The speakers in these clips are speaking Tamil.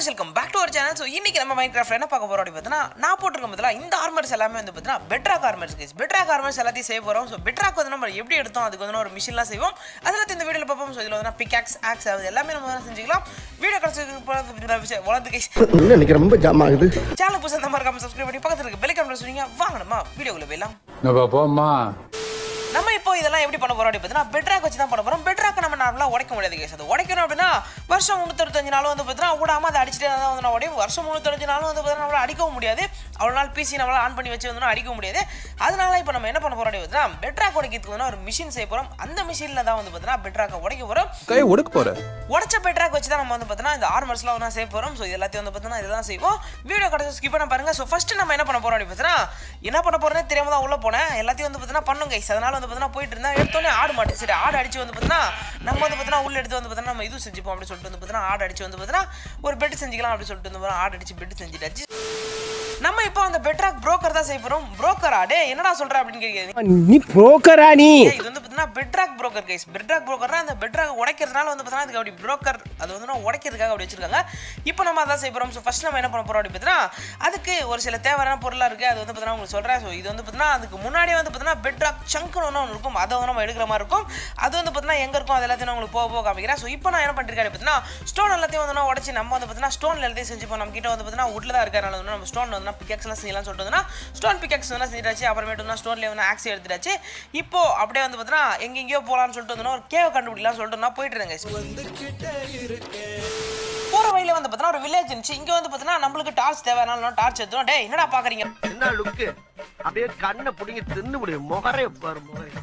guys welcome back to our channel so இன்னைக்கு நம்ம மைண்ட் கிராஃப்ட் என்ன பார்க்க போறோம் அப்படின்னு பார்த்தீங்கன்னா நான் போட்டிருக்க பதிலாக இந்த ஆர்மர்ஸ் எல்லாமே வந்து பார்த்தீங்கன்னா bedrock armours case bedrock armours எல்லாத்தையும் செய்ய போகிறோம் ஸோ பெட்ராக் வந்து நம்ம எப்படி எடுத்தோம் அதுக்கு வந்து ஒரு மிஷின்லாம் செய்வோம் அதில் இந்த வீடியோவில் பார்ப்போம் ஸோ இதில் வந்து பிகாக்ஸ் ஆக்ஸ் ஆகுது எல்லாமே நம்ம வந்து செஞ்சுக்கலாம் வீடியோ கிடச்சி வளர்ந்து கேஸ் என்ன இன்னைக்கு ரொம்ப ஜாம் ஆகுது சேனல் புதுசாக இந்த மாதிரி கமெண்ட் சப்ஸ்கிரைப் பண்ணி பக்கத்தில் இருக்க பெல் கமெண்ட் சொன்னீங்க வாங்க நம்ம வீடியோக்குள்ள போயிடலாம் நம்ம போம்மா நம்ம இப்போ இதெல்லாம் எப்படி பண்ண போறோம் அப்படின்னு பார்த்தீங்கன்னா பெட்ராக் வச்சு தான் பண்ண போறோம் பெட்ராக் நம்ம நார்மலாக உடைக்க முடியாது கேஸ் அது உடைக்கணும் அப்படின்னா வருஷம் முந்நூற்றஞ்சு நாளும் வந்து பார்த்தீங்கன்னா விடாம அதை அடிச்சுட்டே தான் வந்து நான் உடையும் வருஷம் முந்நூற்றஞ்சு நாளும் வந்து பார்த்தீங்கன்னா நம்மளால அடிக்கவும் முடியாது அவ்வளோ நாள் பிசி நம்மளால ஆன் பண்ணி வச்சு வந்து அடிக்க முடியாது அதனால இப்போ நம்ம என்ன பண்ண போறோம் அப்படின்னு பார்த்தீங்கன்னா பெட்ராக் உடைக்கிறதுக்கு வந்து ஒரு மிஷின் செய்ய போறோம் அந்த மிஷினில் தான் வந்து பார்த்தீங்கன்னா பெட்ராக்கை உடைக்க போறோம் கை ஒடுக்க போற உடச்ச பெட்ராக் வச்சு தான் நம்ம வந்து பார்த்தீங்கன்னா இந்த ஆர்மர்ஸ்லாம் வந்து செய்ய போகிறோம் ஸோ இது எல்லாத்தையும் வந்து பார்த்தீங்கன்னா இதெல்லாம் செய்வோம் வீடியோ கடைசி ஸ்கிப் பண்ண பாருங்க ஸோ ஃபர்ஸ்ட் நம்ம என்ன பண்ண போறோம் அப்படின்னு பார்த்தீங்கன்னா என்ன பண்ண போறோம்னே தெரியாம தான் உள்ள போனேன் எல்லாத்தையும் வந்து பார்த்தீங்கன்னா பண்ணுங்க guys. அதனால வந்து பார்த்தீங்கன்னா போயிட்டு இருந்தேன் எடுத்தோடனே ஆடு மாட்டு சரி ஆடு அடிச்சு வந்து பார்த்தீங்கன்னா நம்ம வந்து பார்த்தீங்கன்னா உள்ள எடுத்து வந்து பார்த்தீங்கன்னா நம்ம இது செஞ்சுப்போம் அப்படின்னு சொல்லிட்டு வந்து பார்த்தீங்கன்னா ஆடு அடிச்சு வந்து பார்த்தீங்கன்னா ஒரு பெட் செஞ்சுக்கலாம் அப்படின்னு சொல்லிட்டு வந்து பார்த்தீங்கன்னா ஆடு அடிச்சு பெட் செஞ்சுட்டாச்சு நம்ம இப்போ அந்த பெட்ராக் புரோக்கர் தான் செய்ய போறோம் புரோக்கரா டே என்னடா சொல்ற அப்படின்னு கேட்குறீங்க நீ புரோக்கரா நீ ஏய், இது வந்து பார்த்தீங்கன்னா பெட்ராக் புரோக்கர் கைஸ் பெட்ராக் புரோக்கர்னா அந்த பெட்ராக் உடைக்கிறதுனால வந்து பார்த்தீங்கன்னா அதுக்கு அப்படி புரோக்கர் அது வந்து நான் உடைக்கிறதுக்காக அப்படி வச்சிருக்காங்க இப்போ நம்ம அதான் செய்ய போகிறோம் ஸோ ஃபஸ்ட் நம்ம என்ன பண்ண போகிறோம் அப்படி பார்த்தீங்கன்னா அதுக்கு ஒரு சில தேவையான பொருளாக இருக்குது அது வந்து பார்த்தீங்கன்னா உங்களுக்கு சொல்கிறேன் ஸோ இது வந்து பார்த்தீங்கன்னா அதுக்கு முன்னாடியே வந்து பார்த்தீங்கன்னா பெட்ராக் சங்க்னு ஒன்று ஒன்று இருக்கும் அதை வந்து நம்ம எடுக்கிற மாதிரி இருக்கும் அது வந்து பார்த்தீங்கன்னா எங்கே இருக்கும் அது எல்லாத்தையும் நான் உங்களுக்கு போக போக காமிக்கிறேன் ஸோ இப்போ நான் என்ன பண்ணிருக்கேன் பார்த்தீங்கன்னா ஸ்டோன் எல்லாத்தையும் வந்து நான் உடச்சி நம்ம வந்து பார்த்தீங்கன்னா ஸ்டோன் எல்லாத்தையும் செஞ்சுப்போம் நம்ம கிட்ட வந்து பார்த்தீங்கன்னா உட்ல தான் இருக்கிறனால வந்து நம்ம ஸ்டோன் வந்து பிக்கெக்ஸ் எல்லாம் செய்யலாம் சொல்லிட்டு வந்து ஸ்டோன் பிக்கெக்ஸ் வந்து செஞ்சிட்டாச்சு அப்புறமேட்டு வந்து ஸ்டோன்லேயே வந்து ஆக்சி எடுத்துட்டாச்சு இப்போ அப்படியே வந்து பார்த்தீங்கன்னா எங்கெங்கேயோ போகலான்னு சொல்லிட்டு வந்து ஒரு கேவ் கண்டுபிடிக்கலாம் சொல்லிட்டு நான் போயிட்டு இருந்தேன் போகிற வழியில வந்து பார்த்தீங்கன்னா ஒரு வில்லேஜ் இருந்துச்சு இங்கே வந்து பார்த்தீங்கன்னா நம்மளுக்கு டார்ச் தேவையான டார்ச் எடுத்துரும் டேய் என்னடா பார்க்குறீங்க என்ன லுக்கு அப்படியே கண்ணை புடிங்க தின்னு முடியும் முகரே பாரு முகரே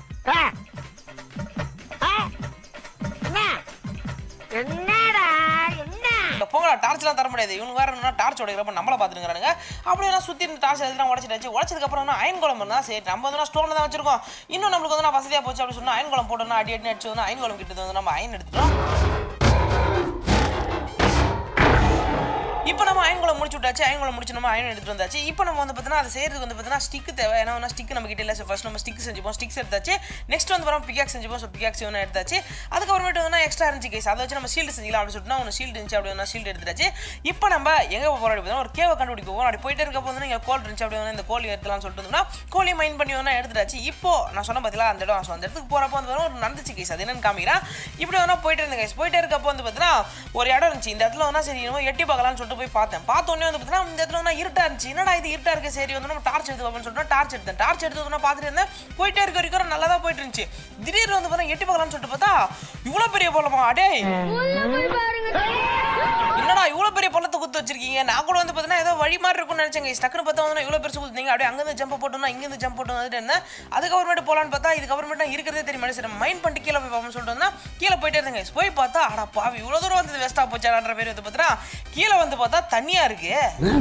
என்னடா என்ன இந்த போகல டார்ச்லாம் தர முடியாது இவங்க வேற என்ன டார்ச் உடைக்கிறப்ப நம்மள பார்த்துருக்கானுங்க அப்படியே நான் சுற்றி இருந்த டார்ச் எதுலாம் உடச்சிட்டாச்சு உடச்சதுக்கப்புறம் வந்து அயன் குளம் இருந்தால் சரி நம்ம வந்து ஸ்டோனில் தான் வச்சிருக்கோம் இன்னும் நம்மளுக்கு வந்து நான் வசதியாக போச்சு அப்படின்னு சொன்னா அயன் குளம் போட்டோம்னா அடி அடி அடிச்சு வந்து அயன் குளம் கிட்ட வந்து நம்ம அயன் எடுத்துட்டோம் இப்போ நம்ம அயன்குளம் முடிச்சு விட்டாச்சு அயன்குளம் முடிச்சு நம்ம அயன் எடுத்துட்டு வந்தாச்சு இப்போ நம்ம வந்து பார்த்தீங்கன்னா அதை செய்யறதுக்கு வந்து பார்த்தீங்கன்னா ஸ்டிக் தேவை ஏன்னா வந்து ஸ்டிக் நம்ம கிட்ட இல்லை ஃபர்ஸ்ட் நம்ம ஸ்டிக் செஞ்சுப்போம் ஸ்டிக்ஸ் எடுத்தாச்சு நெக்ஸ்ட் வந்து வரோம் பிகாக் செஞ்சுப்போம் ஸோ பிகாக்ஸ் ஒன்று எடுத்தாச்சு அதுக்கப்புறமேட்டு வந்து எக்ஸ்ட்ரா இருந்துச்சு கேஸ் அதை வச்சு நம்ம ஷீல்டு செஞ்சிக்கலாம் அப்படின்னு சொல்லிட்டு ஒன்று ஷீல்டு இருந்துச்சு அப்படி வந்து ஷீல்டு எடுத்தாச்சு இப்போ நம்ம எங்கே போகிறோம் அப்படி ஒரு கேவை கண்டுபிடிக்க போகிறோம் அப்படி போயிட்டே இருக்கப்போ வந்து இங்கே கோல் இருந்துச்சு அப்படி வந்து இந்த கோழி எடுத்துலாம்னு சொல்லிட்டு இருந்தோம்னா கோழி மைண்ட் பண்ணி வந்து எடுத்துட்டாச்சு இப்போ நான் சொன்ன பார்த்தீங்களா அந்த இடம் ஸோ அந்த இடத்துக்கு போகிறப்போ வந்து ஒரு நடந்துச்சு கேஸ் அது என்னன்னு காமிக்கிறேன் இப்படி வந்து போயிட்டு இருந்தேன் கேஸ் போயிட்டே இருக்கப்போ வந்து பார்த்தீங்கன்னா ஒரு இடம் இருந்துச்சு இந்த இடத்துல வந்து சரி இன்னும் எட்டி பார்க்கலாம்னு சொல்லிட்டு போய் பார்த்தேன் பார்த்த உடனே வந்து பார்த்தீங்கன்னா இந்த இடத்துல வந்து இருட்டா இருந்துச்சு என்னடா இது இருட்டா இருக்கு சரி வந்து நம்ம டார்ச் எடுத்து பார்ப்போம்னு சொல்லிட்டு டார்ச் எடுத்தேன் டார்ச் எடுத்து வந்து பார்த்துட்டு இருந்தேன் போயிட்டே இருக்க வரைக்கும் நல்லா தான் போயிட்டு இருந்துச்சு திடீர்னு வந்து பார்த்தா எட்டி பார்க்கலாம்னு சொல்லிட்டு பார்த்தா இவ்வளோ பெரிய பள்ளமா அடே என்னடா இவ்வளோ பெரிய பள்ளத்தை குத்து வச்சிருக்கீங்க நான் கூட வந்து பார்த்தீங்கன்னா ஏதோ வழி மாதிரி இருக்கும்னு நினைச்சேங்க டக்குனு பார்த்தா வந்து இவ்வளோ பெருசு குத்துனீங்க அப்படியே அங்கேருந்து ஜம்ப் போட்டோம்னா இங்கேருந்து ஜம்ப் போட்டு வந்துட்டு இருந்தேன் அதுக்கப்புறமேட்டு போகலான்னு பார்த்தா இதுக்கப்புறமேட்டு இருக்கிறதே தெரியும் மனுஷன் மைண்ட் பண்ணிட்டு கீழே போய் பார்ப்போம்னு சொல்லிட்டு வந்தா கீழே போயிட்டே இருந்தேங்க போய் பார்த்தா அடா பாவி இவ்வளோ தூரம் வந்து வேஸ்ட்டாக போச்சாடான்ற பேர் வந்து பார்த்தீங்கன்னா கீழே வந்து பார்த்தா தண்ணியா இருக்கு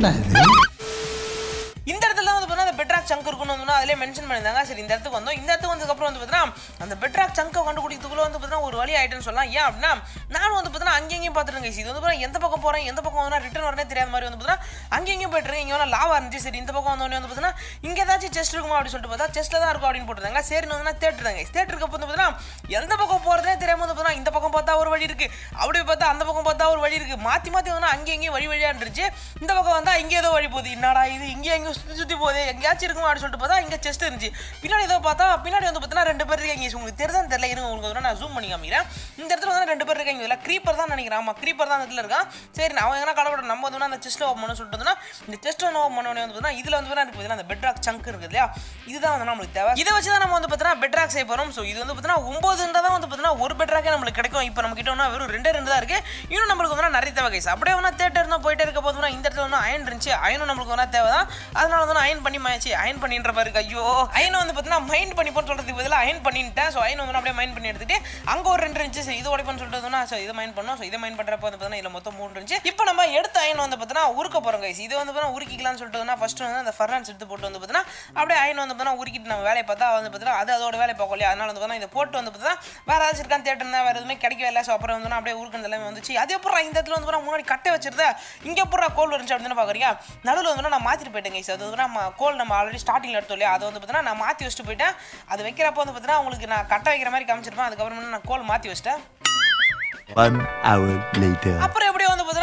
இந்த இடத்துல வந்து பார்த்தீங்கன்னா அந்த பெட்ராக் சங்க் இருக்குன்னு வந்து அதிலே மென்ஷன் பண்ணியிருந்தாங்க சரி இந்த இடத்துக்கு வந்தோம் இந்த இடத்துக்கு வந்ததுக்கப்புறம் வந்து பார்த்தீங்கன்னா அந்த பெட்ராக் சங்கை கண்டுபிடிக்கிறதுக்குள்ள வந்து பார்த்தீங்கன்னா ஒரு வழி ஆயிட்டுன்னு சொல்லலாம் ஏன் அப்படின்னா நானும் வந்து பார்த்தீங்கன்னா அங்கேயும் பார்த்துருங்க இது வந்து பார்த்தீங்கன்னா எந்த பக்கம் போகிறேன் எந்த பக்கம் வந்து ரிட்டர்ன் வரனே தெரியாத மாதிரி வந்து பார்த்தீங்கன்னா அங்கேயும் போயிட்டு இருக்கேன் இங்கே வந்து லாவா இருந்துச்சு சரி இந்த பக்கம் வந்தோடனே வந்து பார்த்தீங்கன்னா இங்கே ஏதாச்சும் செஸ்ட் இருக்குமா அப்படின்னு சொல்லிட்டு பார்த்தா செஸ்ட்டில் தான் இருக்கும் அப்படின்னு போட்டுருந்தாங்க சரி வந்து தேட்டுருந்தாங்க தேட்டருக்கு வந்து பார்த்தீங்கன்னா எந்த பக்கம் போகிறதே தெரியாம வந்து பார்த்தீங்கன்னா இந்த பக்கம் பார்த்தா ஒரு வழி இருக்கு அப்படி பார்த்தா அந்த பக்கம் பார்த்தா ஒரு வழி இருக்கு மாற்றி மாற்றி வந்து அங்கே எங்கேயும் வழி வழியாக இருந்துச்சு இந்த பக்கம் வந்தா இங்கே ஏதோ வழி போகுது என்னடா இது இங்கே எங்கேயும் சுற்றி சுற்றி போகுது எங்கேயாச்சும் இருக்குமா அப்படின்னு சொல்லிட்டு பார்த்தா இங்கே செஸ்ட் இருந்துச்சு பின்னாடி ஏதோ பார்த்தா பின்னாடி வந்து பார்த்தீங்கன்னா ரெண்டு பேர் இருக்காங்க உங்களுக்கு தெரிதான் தெரியல இருங்க உங்களுக்கு வந்து நான் ஜூம் பண்ணி காமிக்கிறேன் இந்த இடத்துல வந்து ரெண்டு பேர் இருக்காங்க இதில் க்ரீப்பர் தான் நினைக்கிறேன் ஆமாம் க்ரீப்பர் தான் இந்த இடத்துல இருக்கான் சரி நான் அவன் எங்கன்னா கடவுட நம்ம வந்து அந்த செஸ்ட்டில் ஓப்பன் பண்ண சொல்லிட்டு வந்தோம்னா இந்த செஸ்ட் ஒன்று ஓப்பன் பண்ண வந்து பார்த்தீங்கன்னா இதில் வந்து பார்த்தீங்கன்னா இருக்குது அந்த பெட்ராக் சங்க் இருக்குது இல்லையா இதுதான் வந்து நம்மளுக்கு தேவை இதை வச்சு தான் நம்ம வந்து பார்த்தீங்கன்னா பெட்ராக் செய்ய போகிறோம் ஸோ இது வந்து பார்த்தீங்கன்னா ஒம்பதுன்றா தான் வந்து பார்த்தீங்கன்னா ஒரு பெட்ராக்கே நம்மளுக்கு கிடைக்கும் இப்போ நம்ம கிட்ட ஒன்றா வெறும் ரெண்டே ரெண்டு தான் இருக்கு இன்னும் நம்மளுக்கு வந்து நிறைய தேவை கைஸ் அப்படியே வந்து தேட்டர் இருந்தால் போயிட்டே இருக்க போது இந்த இடத்துல வந்து அயன் இருந்துச்சு அயனும் நம்மளுக்கு வந்து தேவை தான் அதனால வந்து அயன் பண்ணி மாச்சு அயன் பண்ணின்ற மாதிரி இருக்கு ஐயோ அயனை வந்து பார்த்தீங்கன்னா மைண்ட் பண்ணிப்போன்னு சொல்றதுக்கு பதிலாக அயன் பண்ணிட்டேன் ஸோ அயன் வந்து அப்படியே மைண்ட் பண்ணி எடுத்துட்டு அங்கே ஒரு ரெண்டு இருந்துச்சு சரி இது உடைப்போன்னு சொல்லிட்டு ஸோ இதை மைண்ட் பண்ணோம் ஸோ இதை மைண்ட் பண்ணுறப்ப வந்து பார்த்தீங்கன்னா இதில் மொத்தம் மூணு இருந்துச்சு இப்போ நம்ம எடுத்த அயன் வந்து பார்த்தீங்கன்னா உருக்க போகிறோம் கைஸ் இது வந்து பார்த்தீங்கன்னா உருக்கிக்கலாம்னு சொல்லிட்டு ஃபர்ஸ்ட் வந்து அந்த ஃபர்னான்ஸ் எடுத்து போட்டு வந்து பார்த்தீங்கன்னா அப்படியே அயன் வந்து பார்த்தீங்கன்னா உருக்கிட்டு நம்ம வேலையை பார்த்தா வந்து பார்த்தீங்கன்னா அது அதோட வேலை பார்க்கல அதனால வந்து பார்த்தீங்கன்னா இதை போட்டு வந்து பார்த்தீங்கன்னா வேற ஏதாச்சும் இருக்கான்னு தேட்டர் வேறு எதுவுமே கிடைக்கவே இல்லை ஸோ அப்புறம் வந்து அப்படியே ஊருக்கு எல்லாமே வந்துச்சு அதே அப்புறம் இந்த இடத்துல வந்து முன்னாடி கட்டை வச்சிருந்தா இங்கே அப்புறம் கோல் இருந்துச்சு அப்படின்னு பார்க்குறீங்க நடுவில் வந்து நான் மாற்றிட்டு போயிட்டேன் guys. அது வந்து நம்ம கோல் நம்ம ஆல்ரெடி ஸ்டார்டிங்கில் எடுத்தோம் இல்லையா அதை வந்து பார்த்தீங்கன்னா நான் மாற்றி வச்சுட்டு போயிட்டேன் அது வைக்கிறப்போ வந்து பார்த்தீங்கன்னா உங்களுக்கு நான் கட்டை வைக்கிற மாதிரி காமிச்சிருப்பேன் அதுக்கப்புறம் நான் கோல் மாற்றி வச்சிட்டேன் One hour later. அப்புறம் எப்படியோ வந்து பார்த்தீங்கன்னா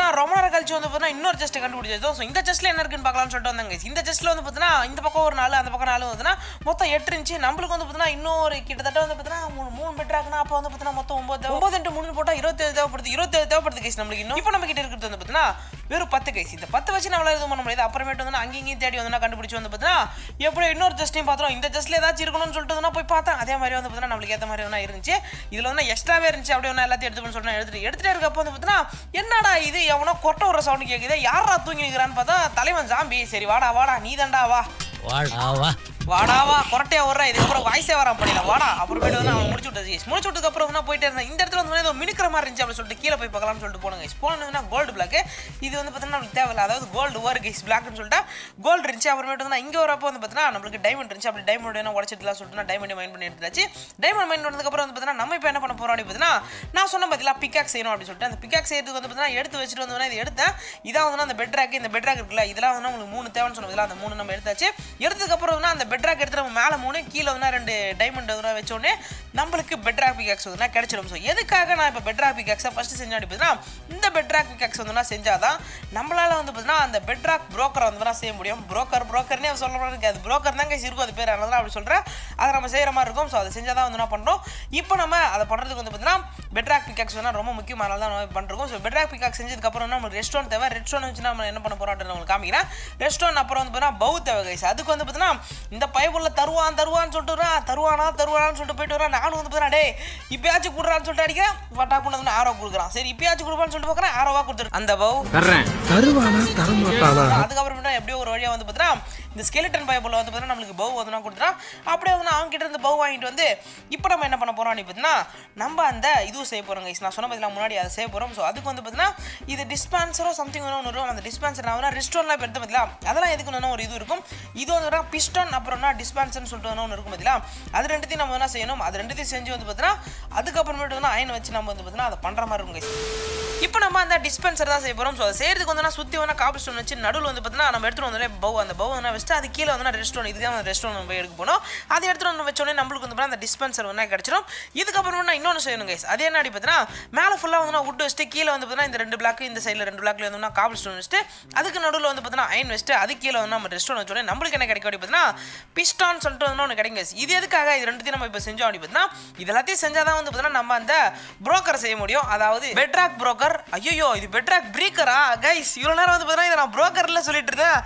பார்த்தீங்கன்னா ரொம்ப நேரம் கழிச்சு வந்து பார்த்தீங்கன்னா இன்னொரு செஸ்ட் கண்டுபிடிச்சது ஸோ இந்த செஸ்ட்ல என்ன இருக்குன்னு பார்க்கலாம்னு சொல்லிட்டு வந்தாங்க இந்த செஸ்ட்ல வந்து பார்த்தீங்கன்னா இந்த பக்கம் ஒரு நாலு அந்த பக்கம் நாலு வந்துன்னா மொத்தம் எட்டு இருந்துச்சு நம்மளுக்கு வந்து பார்த்தீங்கன்னா இன்னொரு கிட்டத்தட்ட வந்து பார்த்தீங்கன்னா மூணு மூணு பெட் ஆகுனா அப்போ வந்து பார்த்தீங்கன்னா மொத்தம் ஒன்பது ஒன்பது இன்ட்டு மூணு போட்டால் இருபத்தேழு தேவைப்படுது இருபத்தேழு தேவைப்படுது கேஸ் நம்மளுக்கு இன்னும் இப்போ நம்ம கிட்ட இருக்கிறது வந்து பார்த்தீங்கன்னா வெறும் பத்து கைஸ் இந்த பத்து வச்சு நம்மளால எதுவும் பண்ண முடியாது அப்புறமேட்டு வந்து நான் அங்கேயும் தேடி வந்து நான் கண்டுபிடிச்சு வந்து பார்த்தீங்கன்னா எப்படி இன்னொரு ஜஸ்டையும் பார்த்தோம் இந்த ஜஸ்ட்ல ஏதாச்சும் இருக்கணும்னு சொல்லிட்டு வந்து நான் போய் பார்த்தேன் அதே மாதிரி வந்து பார்த்தீங்கன்னா நம்மளுக்கு ஏற்ற மாதிரி ஒன்றா இருந்துச்சு இதில் வந்து எக்ஸ்ட்ராவே இருந்துச்சு அப்படியே ஒன்று எல்லாத்தையும் எடுத்துக்கணும்னு சொல்லிட்டு நான் எடுத்துட்டு எடுத்துட்டே இருக்கப்போ வந்து பார்த்தீங்கன்னா என்னடா இது எவனோ கொட்டை ஒரு சவுண்ட் கேட்குது யாரா தூங்கி நிற்கிறான்னு பார்த்தா தலைவன் ஜாம்பி சரி வாடா வாடா நீ தாண்டா வா வாடாவா வாடா வா கொரட்டையா வர்றா இதுக்கப்புறம் வாய்ஸே வராம பண்ணிடல வாடா அப்புறமேட்டு வந்து அவன் முடிச்சு விட்டது guys. முடிச்சு விட்டதுக்கு அப்புறம் வந்து நான் போயிட்டே இருந்தேன் இந்த இடத்துல வந்து ஏதோ மினுக்கிற மாதிரி இருந்துச்சு அப்படின்னு சொல்லிட்டு கீழே போய் பார்க்கலாம்னு சொல்லிட்டு போனேன் guys. போனதுன்னா கோல்டு பிளாக் இது வந்து பார்த்தீங்கன்னா நம்மளுக்கு தேவையில்ல அதாவது கோல்டு ஒரு கைஸ் பிளாக்னு சொல்லிட்டு கோல்டு இருந்துச்சு அப்புறமேட்டு வந்து நான் இங்கே வரப்போ வந்து பார்த்தீங்கன்னா நம்மளுக்கு டைமண்ட் இருந்துச்சு அப்படி டைமண்ட் வேணும் உடச்சிட்டுலாம் சொல்லிட்டு நான் டைமண்ட் மைண்ட் பண்ணி எடுத்தாச்சு டைமண்ட் மைண்ட் பண்ணதுக்கப்புறம் வந்து பார்த்தீங்கன்னா நம்ம இப்போ என்ன பண்ண போகிறோம் அப்படின்னு பார்த்தீங்கன்னா நான் சொன்ன பார்த்தீங்களா பிக்காக் செய்யணும் அப்படின்னு சொல்லிட்டு அந்த பிக்காக் செய்யறதுக்கு வந்து பார்த்தீங்கன்னா எடுத்து வச்சுட்டு வந்து இது எடுத்தேன் இதான் வந்து அந்த பெட் ராக் இந்த பெட் ராக் இருக்குல்ல இதெல்லாம் வந்து உங்களுக்கு மூணு தேவைன்னு சொன்னதில்ல அந்த மூணு நம்ம எடுத்தாச்சு எடுத்ததுக்கப்புறம் வந்து அந்த பெட் ராக் எடுத்து நம்ம மேலே மூணு கீழே வந்து ரெண்டு டைமண்ட் வந்து வச்சோடனே நம்மளுக்கு பெட் ராக் பிகாக்ஸ் வந்து கிடைச்சிடும் ஸோ எதுக்காக நான் இப்போ பெட் ராக் பிகாக்ஸை ஃபஸ்ட்டு செஞ்சேன் அப்படி பார்த்தீங்கன்னா இந்த பெட் ராக் பிகாக்ஸ் வந்து நான் செஞ்சாதான் நம்மளால வந்து பார்த்தீங்கன்னா அந்த பெட் ராக் ப்ரோக்கரை வந்து நான் செய்ய முடியும் ப்ரோக்கர் ப்ரோக்கர்னே சொல்ல மாதிரி அது ப்ரோக்கர் தான் கைஸ் இருக்கும் அது பேர் அதனால தான் அப்படி சொல்கிறேன் அதை நம்ம செய்கிற மாதிரி இருக்கும் ஸோ அதை செஞ்சால் தான் வந்து நான் பண்ணுறோம் இப்போ நம்ம அதை பண்ணுறதுக்கு வந்து பார்த்தீங்கன்னா பெட்ராக் பிகாக்ஸ் வந்து ரொம்ப முக்கியம் அதனால தான் நம்ம பண்ணுறோம் ஸோ பெட்ராக் பிகாக் செஞ்சதுக்கப்புறம் நமக்கு ரெஸ்டோன் தேவை ரெஸ்டோன் வச்சு நம்ம என்ன பண்ண போகிறோம் அப்படின்னு உங்களுக்கு காமிக்கிறேன் ரெஸ்டோன் அப்புறம் வந்து பார்த்தீங்கன்னா பவு தேவை கைஸ் அதுக்கு வந்து பார்த்தீங்கன்னா இந்த பைப்புள்ள தருவான் தருவான்னு சொல்லிட்டு வரான் தருவானா தருவானான்னு சொல்லிட்டு போயிட்டு வரான் நானும் வந்து பார்த்தீங்கன்னா டேய் இப்பயாச்சும் கொடுறான்னு சொல்லிட்டு அடிக்கிறேன் பட்டா கொண்டு வந்து ஆரோ கொடுக்குறான் சரி இப்பயாச்சும் கொடுப்பான்னு சொல்லிட்டு பார்க்குறேன் ஆரோவா கொடுத்துரு அந்த பவு தருவானா தரமாட்டானா அதுக்கப்புறமேட்டா எப்படியோ ஒரு வழியாக வந்து பார்த்தீங்கன்னா இந்த ஸ்கெலிட்டன் பைபிளில் வந்து பார்த்தீங்கன்னா நம்மளுக்கு பவு வந்து நான் கொடுத்துறான் அப்படியே வந்து நான் அவங்க கிட்ட இருந்து பவு வாங்கிட்டு வந்து இப்போ நம்ம என்ன பண்ண போகிறோம் அப்படின்னு பார்த்தீங்கன்னா நம்ம அந்த இதுவும் செய்ய போகிறோம் கைஸ் நான் சொன்ன பதிலாக முன்னாடி அதை செய்ய போகிறோம் ஸோ அதுக்கு வந்து பார்த்தீங்கன்னா இது டிஸ்பென்சரோ சம்திங் ஒன்று வரும் அந்த டிஸ்பென்சர் நான் வந்து ரெஸ்டோரில் எடுத்து பார்த்தீங்களா அதெல்லாம் எதுக்கு ஒன்று ஒரு இது இருக்கும் இது வந்து பிஸ்டன் அப்புறம்னா டிஸ்பென்சர்னு சொல்லிட்டு ஒன்று இருக்கும் பார்த்தீங்களா அது ரெண்டுத்தையும் நம்ம என்ன செய்யணும் அது ரெண்டுத்தையும் செஞ்சு வந்து பார்த்தீங்கன்னா அதுக்கப்புறமேட்டு வந்து அயன் வச்சு நம்ம வந்து பார்த்தீங்கன்னா அதை பண்ணுற மாதிரி இருக்கும் கைஸ் இப்போ நம்ம அந்த டிஸ்பென்சர் தான் செய்ய போகிறோம் ஸோ அதை செய்யறதுக்கு வந்து நான் சுற்றி வந்து காபி ஸ்டோன் வச்சு நடுவில் வந்து பார்த்தீங்கன்னா நம்ம எடுத்துகிட்டு வந்தோடனே பவு அந்த பவு வந்து வச்சுட்டு அது கீழே வந்து ரெஸ்டோன் இதுக்கு தான் ரெஸ்டோன் நம்ம போய் எடுக்க போனோம் அதை எடுத்துகிட்டு வந்து வச்சோடனே நம்மளுக்கு வந்து பார்த்தீங்கன்னா அந்த டிஸ்பென்சர் வந்து கிடச்சிரும் இதுக்கப்புறம் நான் இன்னொன்று செய்யணும் கைஸ் அதே என்ன பார்த்தீங்கன்னா மேலே ஃபுல்லாக வந்து நான் உட் வச்சுட்டு கீழே வந்து பார்த்தீங்கன்னா இந்த ரெண்டு பிளாக் இந்த சைடில் ரெண்டு பிளாக்ல வந்து நான் காபி ஸ்டோன் வச்சுட்டு அதுக்கு நடுவில் வந்து பார்த்தீங்கன்னா அயன் வச்சுட்டு அது கீழே வந்து நம்ம ரெஸ்டோன் வச்சோடனே நம்மளுக்கு என்ன கிடைக்கும் அப்படி பார்த்தீங்கன்னா பிஸ்டான் சொல்லிட்டு வந்து ஒன்று கிடைக்கும் guys. இது எதுக்காக இது ரெண்டுத்தையும் நம்ம இப்போ செஞ்சோம் அப்படி பார்த்தீங்கன்னா இது எல்லாத்தையும் செஞ்சால் தான் வந்து பார்த்தீங்கன்னா நம்ம அந்த புரோக்கர் செய்ய முடியும் அதாவது பெட்ராக் புரோக்கர் ஐயோ இது பெட்ராக் பிரீக்கரா கைஸ் இவ்வளோ நேரம் வந்து பார்த்தீங்கன்னா இதை நான் புரோக்கர்ல சொல்லிட்டு இருந்தேன்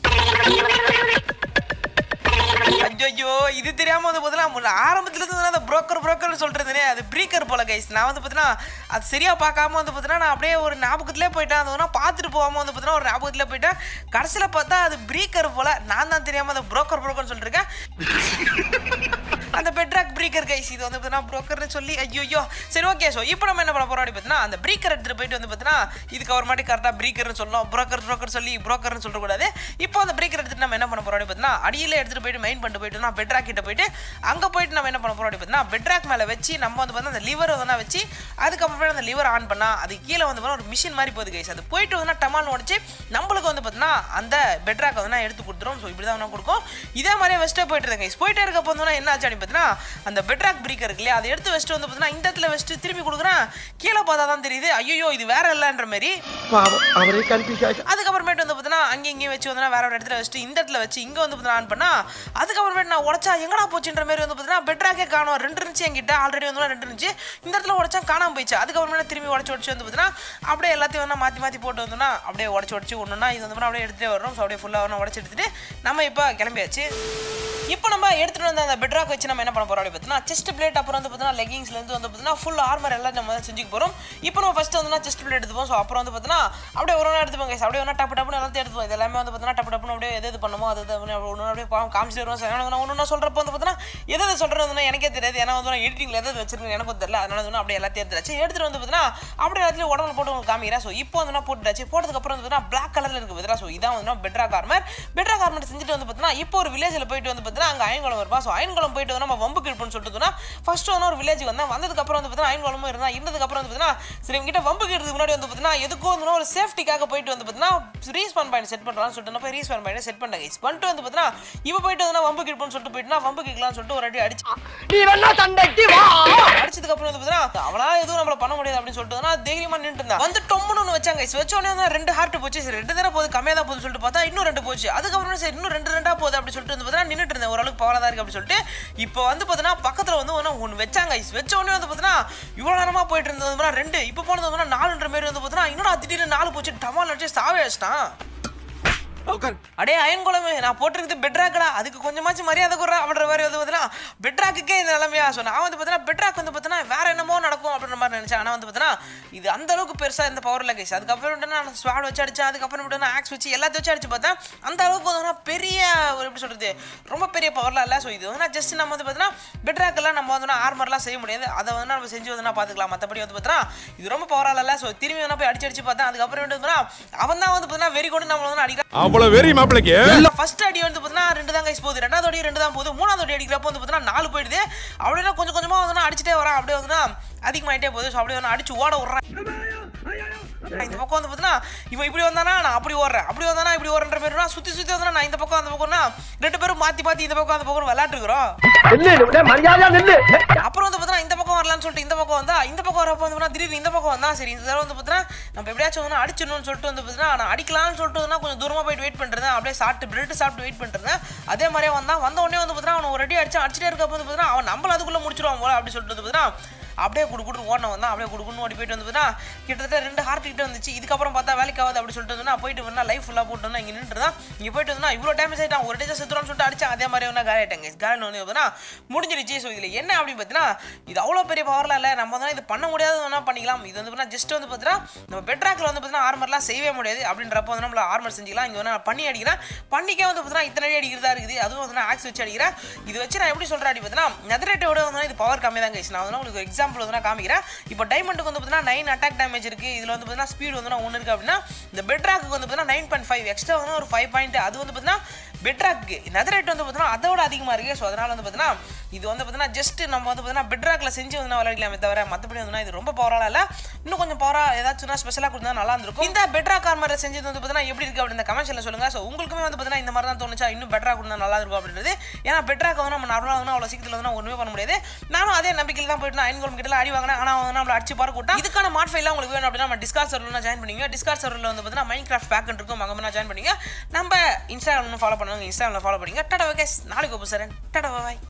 ஐயோ இது தெரியாம வந்து பார்த்தீங்கன்னா ஆரம்பத்துல இருந்து அந்த புரோக்கர் புரோக்கர்னு சொல்றதுனே அது பிரீக்கர் போல கைஸ் நான் வந்து பார்த்தீங்கன்னா அது சரியா பார்க்காம வந்து பார்த்தீங்கன்னா நான் அப்படியே ஒரு ஞாபகத்திலே போயிட்டேன் அது வேணா பார்த்துட்டு போகாம வந்து பார்த்தீங்கன்னா ஒரு ஞாபகத்திலே போயிட்டேன் கடைசியில் பார்த்தா அது பிரீக்கர் போல நான் தான் தெரியாம அந்த புரோக்கர் புரோக்கர்னு சொல்லிருக்கேன் அந்த பெட்ராக் பிரீக்கர் கைஸ் இது வந்து பார்த்தீங்கன்னா ப்ரோக்கர்னு சொல்லி ஐயோ சரி ஓகே ஸோ இப்போ நம்ம என்ன பண்ண போறோம் அப்படி பார்த்தீங்கன்னா அந்த பிரீக்கர் எடுத்துட்டு போயிட்டு வந்து பார்த்தீங்கன்னா இதுக்கு அவர் மாட்டி கரெக்டாக பிரீக்கர்னு சொல்லணும் ப்ரோக்கர் ப்ரோக்கர் சொல்லி ப்ரோக்கர்னு சொல்லக்கூடாது இப்போ அந்த பிரீக்கர் எடுத்துட்டு நம்ம என்ன பண்ண போறோம் அப்படி பார்த்தீங்கன்னா அடியில் எடுத்துட்டு போயிட்டு மெயின் பண்ணிட்டு போயிட்டு நான் பெட்ராக் கிட்ட போயிட்டு அங்கே போயிட்டு நம்ம என்ன பண்ண போறோம் அப்படி பார்த்தீங்கன்னா பெட்ராக் மேலே வச்சு நம்ம வந்து பார்த்தீங்கன்னா அந்த லிவர் வந்து வச்சு அதுக்கப்புறம் அந்த லிவர் ஆன் பண்ணா அது கீழே வந்து பார்த்தீங்கன்னா ஒரு மிஷின் மாதிரி போகுது கைஸ் அது போயிட்டு வந்து டமால் உடச்சு நம்மளுக்கு வந்து பார்த்தீங்கன்னா அந்த பெட்ராக் வந்து நான் எடுத்து கொடுத்துரும் ஸோ இப்படி தான் வந்து கொடுக்கும் இதே மாதிரியே வெஸ்ட்டே போயிட்டு இருக்கேன் கைஸ் போயிட்டே இருக்க போது என்ன ஆச்சு அப்படின்னு பார்த்தீங்கன்னா அந்த பெட்ராக் பிரீக்கர் இருக்கு இல்லையா அதை எடுத்து வச்சுட்டு வந்து பார்த்தீங்கன்னா இந்த இடத்துல வச்சுட்டு திரும்பி கொடுக்குறேன் கீழே பார்த்தா தான் தெரியுது ஐயோ இது வேற இல்லைன்ற மாதிரி பாவம் அவரே கன்ஃபியூஸ் ஆயிட்டு அதுக்கப்புறமேட்டு வந்து பார்த்தீங்கன்னா அங்கே இங்கேயும் வச்சு வந்து வேற ஒரு இடத்துல வச்சுட்டு இந்த இடத்துல வச்சு இங்கே வந்து பார்த்தீங்கன்னா ஆன் பண்ணா அதுக்கப்புறமேட்டு நான் உடச்சா எங்கடா போச்சுன்ற மாதிரி வந்து பார்த்தீங்கன்னா பெட்ராக்கே காணும் ரெண்டு இருந்துச்சு என்கிட்ட ஆல்ரெடி வந்து ரெண்டு இருந்துச்சு இந்த இடத்துல உடச்சா காணாம போயிடுச்சு அதுக்கப்புறமேட்டு திரும்பி உடச்சு உடச்சு வந்து பார்த்தீங்கன்னா அப்படியே எல்லாத்தையும் வந்து மாற்றி மாற்றி போட்டு வந்தோம்னா அப்படியே உடச்சு உடச்சு ஒன்றுனா இது வந்து அப்படியே எடுத்துகிட்டே வரும் ஸோ அப்படியே ஃபுல்லாக ஒன்று உடச்சு எடுத்துட்டு நம்ம இப்போ கிளம்பியாச்சு இப்போ நம்ம எடுத்துகிட்டு வந்த அந்த பெட்ராக் வச்சு நம்ம என்ன பண்ண போகிறோம் அப்படி பார்த்தீங்கன்னா செஸ்ட் பிளேட் அப்புறம் வந்து பார்த்தீங்கன்னா லெகிங்ஸ்லேருந்து வந்து பார்த்தீங்கன்னா ஃபுல் ஆர்மர் எல்லாம் நம்ம வந்து செஞ்சுக்க போகிறோம் இப்போ நம்ம ஃபஸ்ட்டு வந்து செஸ்ட் பிளேட் எடுத்துப்போம் ஸோ அப்புறம் வந்து பார்த்தீங்கன்னா அப்படியே ஒரு ஒன்று எடுத்துப்போம் guys. அப்படியே ஒன்றா டப்பு டப்புன்னு எல்லாத்தையும் எடுத்துப்போம் இது எல்லாமே வந்து பார்த்தீங்கன்னா டப்பு டப்புன்னு அப்படியே எது எது பண்ணுமோ அது இது பண்ணி ஒன்று அப்படியே பா- காமிச்சிட்டு வருவோம் சரி ஒன்று ஒன்று சொல்கிறப்போ வந்து பார்த்தீங்கன்னா எது எது சொல்கிறது வந்து எனக்கே தெரியாது ஏன்னா வந்து நான் எடிட்டிங்கில் எது எது வச்சிருக்கேன் எனக்கும் தெரியல அதனால வந்து அப்படியே எல்லாத்தையும் எடுத்துச்சு எடுத்துட்டு வந்து பார்த்தீங்கன்னா அப்படியே எல்லாத்தையும் உடம்புல போட்டு உங்களுக்கு காமிக்கிறேன் ஸோ இப்போ வந்து நான் போட்டுட்டாச்சு போட்டதுக்கப்புறம் வந்து பார்த்தீங்கன்னா பிளாக் கலரில் இருக்குது பார்த்தீங்கன்னா ஸோ இதான் வந்து பெட்ரா கார்மர் பெட்ரா கார்மர் செஞ்சுட்டு வந்து பார்த்தீங்கன்னா இப்போ ஒரு வில்லேஜில் போயிட்டு வந்து பார்த்தீங்கன்னா பார்த்தீங்கன்னா அங்கே அயன்குளம் இருப்பா ஸோ அயன்குளம் போயிட்டு வந்து நம்ம வம்புக்கு இருப்போம்னு சொல்லிட்டு இருந்தோம்னா ஃபர்ஸ்ட் வந்து ஒரு வில்லேஜ் வந்தேன் வந்ததுக்கப்புறம் வந்து பார்த்தீங்கன்னா அயன்குளமும் இருந்தா இருந்ததுக்கப்புறம் வந்து பார்த்தீங்கன்னா சரி இவங்க கிட்ட வம்புக்கு இருக்கிறதுக்கு முன்னாடி வந்து பார்த்தீங்கன்னா எதுக்கும் வந்து ஒரு சேஃப்டிக்காக போயிட்டு வந்து பார்த்தீங்கன்னா ரீஸ்பான் பாயிண்ட் செட் பண்ணுறான்னு சொல்லிட்டு நான் போய் ரீஸ்பான் பாயிண்ட் செட் பண்ணேன் guys. பண்ணிட்டு வந்து பார்த்தீங்கன்னா இப்போ போயிட்டு வந்து வம்புக்கு இருப்போம்னு சொல்லிட்டு போயிட்டுனா வம்புக்கு இருக்கலாம்னு சொல்லிட்டு ஒரு அடி அடிச்சு நீ வேணா சண்டைக்கு வா அடிச்சதுக்கு அப்புறம் வந்து பார்த்தீங்கன்னா அவனா எதுவும் நம்மள பண்ண முடியாது அப்படின்னு சொல்லிட்டு வந்து நான் தைரியமா நின்று இருந்தா வந்து டொம்முன்னு ஒன்று வச்சாங்க guys. வச்ச உடனே வந்து ரெண்டு ஹார்ட் போச்சு சரி ரெண்டு தடவை போகுது கம்மியாக தான் போகுதுன்னு சொல்லிட்டு பார்த்தா இன்னும் ரெண்டு போச்சு அதுக்கப்புறம் சரி இன்னும் ரெண்டு ரெண்டா போகுது அப்படி சொல்லிட்டு வந்து பார்த்தீங்கன்னா நின்றுட்டு இருந்தேன் ஓரளவுக்கு பவராக தான் இருக்கு அப்படின்னு சொல்லிட்டு இப்போ வந்து பார்த்தீங்கன்னா பக்கத்தில் வந்து ஒன்று ஒன்று வச்சாங்க guys. வச்ச உடனே வந்து பார்த்தீங்கன்னா இவ்வளோ நேரமா போயிட்டு இருந்தது வந்து பார்த்தீங்கன்னா ரெண்டு இப்போ போனது வந்து பார்த்தீங்கன்னா நாலுன்ற மாதிரி வந்து பார்த்தீங்கன்னா இன்னும் நான் திடீர்னு நாலு போச்சு டமால் அடிச்சு சாவே வச்சிட்டான் அடே அயன்குளமே நான் போட்டிருக்கிறது பெட்ராக்கடா அதுக்கு கொஞ்சமாச்சும் மரியாதை கொடுறா அப்படின்ற மாதிரி வந்து பார்த்தீங்கன்னா பெட்ராக்குக்கே இந்த நிலைமையா ஸோ நான் வந்து பார்த்தீங்கன்னா பெட்ராக் வந்து பார்த்தீங்கன்னா வேற என்னமோ நடக்கும் அப்படின்ற மாதிரி நினைச்சேன் ஆனால் வந்து பார்த்தீங்கன்னா இது அந்த அளவுக்கு பெருசாக இந்த பவர் இல்லை கைஸ் அதுக்கப்புறம் வந்து நான் ஸ்வாட் வச்சு அடிச்சேன் அதுக்கப்புறம் வந்து நான் ஆக்ஸ் வச்சு எல்லாத்தையும் வச்சு அடிச்சு பார்த்தேன் அந்த அளவுக்கு வந்து பார்த்தீங்கன்னா பெரிய ஒரு எப்படி சொல்றது ரொம்ப பெரிய பவர்லாம் இல்லை ஸோ இது வந்து ஜஸ்ட் நம்ம வந்து பார்த்தீங்கன்னா பெட்ராக்கெல்லாம் நம்ம வந்து ஆர்மர்லாம் செய்ய முடியாது அதை வந்து நம்ம செஞ்சு வந்து நான் பார்த்துக்கலாம் மற்றபடி வந்து பார்த்தீங்கன்னா இது ரொம்ப பவராக இல்லை ஸோ திரும்பி வேணா போய் அடிச்சு அடிச்சு பார்த்தேன் அதுக்கப்புறம் வந்து பார்த்தீங்கன்னா அவன் தான் வந்து பார்த்தீங்கன்னா வெறி கொண்டு நம்ம வந்து அடிக்கிறான் அவ்வளவு வெறி மாப்பிளைக்கு ஃபர்ஸ்ட் அடி வந்து பார்த்தீங்கன்னா ரெண்டு தான் கைஸ் போகுது ரெண்டாவது அடி ரெண்டு தான் போகுது மூணாவது அடி அடிக்கிறப்போ வந்து பார்த்தீங்கன்னா நாலு போயிடுது அப்படியே கொஞ்சம் கொஞ்சமாக வந்து அடிச்சுட்டே வரான் அப்படியே வந்து அதிகமாயிட்டே போகுது ஸோ அப்படியே வந்து அடிச்சு ஓட விட்றேன் இந்த பக்கம் வந்து பார்த்தீங்கன்னா இவன் இப்படி வந்தானா நான் அப்படி ஓடுறேன் அப்படி வந்தானா இப்படி ஓடுற பேருனா சுற்றி சுற்றி வந்தா நான் இந்த பக்கம் அந்த பக்கம்னா ரெண்டு பேரும் மாற்றி மாற்றி இந்த பக்கம் அந்த பக்கம் விளையாட்டுருக்குறோம் நில்லு மரியாதையா நில்லு அப்புறம் வந்து பார்த்தீங்கன்னா இந்த பக்கம் வரலாம்னு சொல்லிட்டு இந்த பக்கம் வந்தா இந்த பக்கம் வரப்போ வந்து பார்த்தீங்கன்னா திடீர்னு இந்த பக்கம் வந்தா சரி இந்த தடவை வந்து பார்த்தீங்கன்னா நம்ம எப்படியாச்சும் வந்து அடிச்சிடணும்னு சொல்லிட்டு வந்து பார்த்தீங்கன்னா நான் அடிக்கலாம்னு சொல்லிட்டு வந்து கொஞ்சம் தூரமாக போயிட்டு வெயிட் பண்ணுறேன் அப்படியே சாப்பிட்டு பிரெட் சாப்பிட்டு வெயிட் பண்ணுறேன் அதே மாதிரியே வந்தான் வந்த உடனே வந்து பார்த்தீங்கன்னா அவன் ஒரு அடி அடிச்சு அடிச்சிட்டே இருக்கப்போ வந்து பார்த்தீங்கன்னா அவன் நம்மள அதுக்குள்ளே முடிச்சிருவான் போல அப்படி சொல்லிட்டு வந்து பார்த்தீங்கன்னா அப்படியே குடு குடு ஓடின வந்தான் அப்படியே குடு குடுன்னு ஓடி போயிட்டு வந்து பார்த்தீங்கன்னா கிட்டத்தட்ட ரெண்டு ஹார்ட் கிட்ட வந்துச்சு இதுக்கப்புறம் பார்த்தா வேலைக்கு ஆகாது அப்படி சொல்லிட்டு வந்து நான் போயிட்டு வந்தா லைஃப் ஃபுல்லாக போட்டு வந்தா இங்கே நின்று தான் இங்கே போயிட்டு வந்தா இவ்வளோ டேமேஜ் ஆகிட்டான் ஒரு டேஜ் செத்துறான்னு சொல்லிட்டு அடிச்சா அதே மாதிரி வந்து காலி ஆயிட்டாங்க காலி வந்து பார்த்தீங்கன்னா முடிஞ்சிருச்சு ஸோ இதில் என்ன அப்படின்னு பார்த்தீங்கன்னா இது அவ்வளோ பெரிய பவர்லாம் இல்லை நம்ம வந்து இது பண்ண முடியாது வேணா பண்ணிக்கலாம் இது வந்து பார்த்தீங்கன்னா ஜஸ்ட் வந்து பார்த்தீங்கன்னா நம்ம பெட்ராக்கில் வந்து பார்த்தீங்கன்னா ஆர்மர்லாம் செய்யவே முடியாது அப்படின்றப்ப வந்து நம்மள ஆர்மர் செஞ்சுக்கலாம் இங்கே வந்து நான் பண்ணி அடிக்கிறேன் பண்ணிக்கே வந்து பார்த்தீங்கன்னா இத்தனை அடி அடிக்கிறதா இருக்குது அதுவும் வந்து நான் ஆக்ஸ் வச்சு அடிக்கிறேன் இது வச்சு நான் எப்படி சொல்கிறேன் அப்படி பார்த்தீங்கன்னா நெதரேட்டோட வந்து இது பவர் கம்மி தான் கைஸ் நான் வந்து உங்களுக்கு எக்ஸாம்பிள் வந்து நான் காமிக்கிறேன் இப்போ டைமண்டுக்கு வந்து பார்த்தீங்கன்னா நைன் அட்டாக் டேமேஜ் இருக்குது இதில் வந்து பார்த்தீங்கன்னா ஸ்பீடு வந்து ஒன்று இருக்குது அப்படின்னா இந்த பெட்ராக்கு வந்து பார்த்தீங்கன்னா நைன் பாயிண்ட் ஃபைவ் எக்ஸ்ட்ரா வந்து ஒரு ஃபைவ் பாயிண்ட் அது வந்து பார்த்தீங்கன்னா பெட்ராக்கு நெதரேட் வந்து பார்த்தீங்கன்னா அதோட அதிகமாக இருக்குது ஸோ அதனால் வந்து பார்த்தீங்கன்னா இது வந்து பார்த்தீங்கன்னா ஜஸ்ட் நம்ம வந்து பார்த்தீங்கன்னா பெட்ராக்ல செஞ்சு வந்து நான் விளையாடலாமே தவிர மற்றபடி வந்து இது ரொம்ப பவராக இல்லை இன்னும் கொஞ்சம் பவராக ஏதாச்சும் ஸ்பெஷலாக கொடுத்தா நல்லா இருந்திருக்கும் இந்த பெட்ராக் ஆர்மரை செஞ்சது வந்து பார்த்தீங்கன்னா எப்படி இருக்குது அப்படின்னு கமெண்ட்ஸில் சொல்லுங்கள் ஸோ உங்களுக்குமே வந்து பார்த்தீங்கன்னா இந்த மாதிரி தான் தோணுச்சா இன்னும் பெட்டராக கொடுத்தா நல்லா இருக்கும் அப்படின்றது ஏன்னா பெட்ராக் வந்து நம்ம நார்மலாக வந்து அவ்வளோ சீக்கிரத்தில் வந்து ஒன்றுமே பண்ண முடியாது நானும் அதே நம்பிக்கையில் தான் போயிட்டு நான் ஐன் கிட்ட அடி வாங்கினேன் ஆனால் வந்து நம்மளை அடிச்சு பார்க்க கூட்டா இதுக்கான மாட் ஃபைலாம் உங்களுக்கு வேணும் அப்படின்னா நம்ம டிஸ்கார் சர்வரில் ஜாயின் பண்ணிங்க டிஸ்கார் சர்வரில் வந்து பார்த்தீங்கன்னா மைண்ட் கிராஃப்ட் பேக் இருக்கும் அங்கே வேணா ஜாயின் பண்ணிங்க நம்ம இன்ஸ்டாகிராம் ஃபாலோ பண்ணுவாங்க இன்ஸ்டாகிராமில் ஃபாலோ பண்ணிங்க டடா கேஸ் நாளைக்கு ஒப்பு சார் டடா பாய்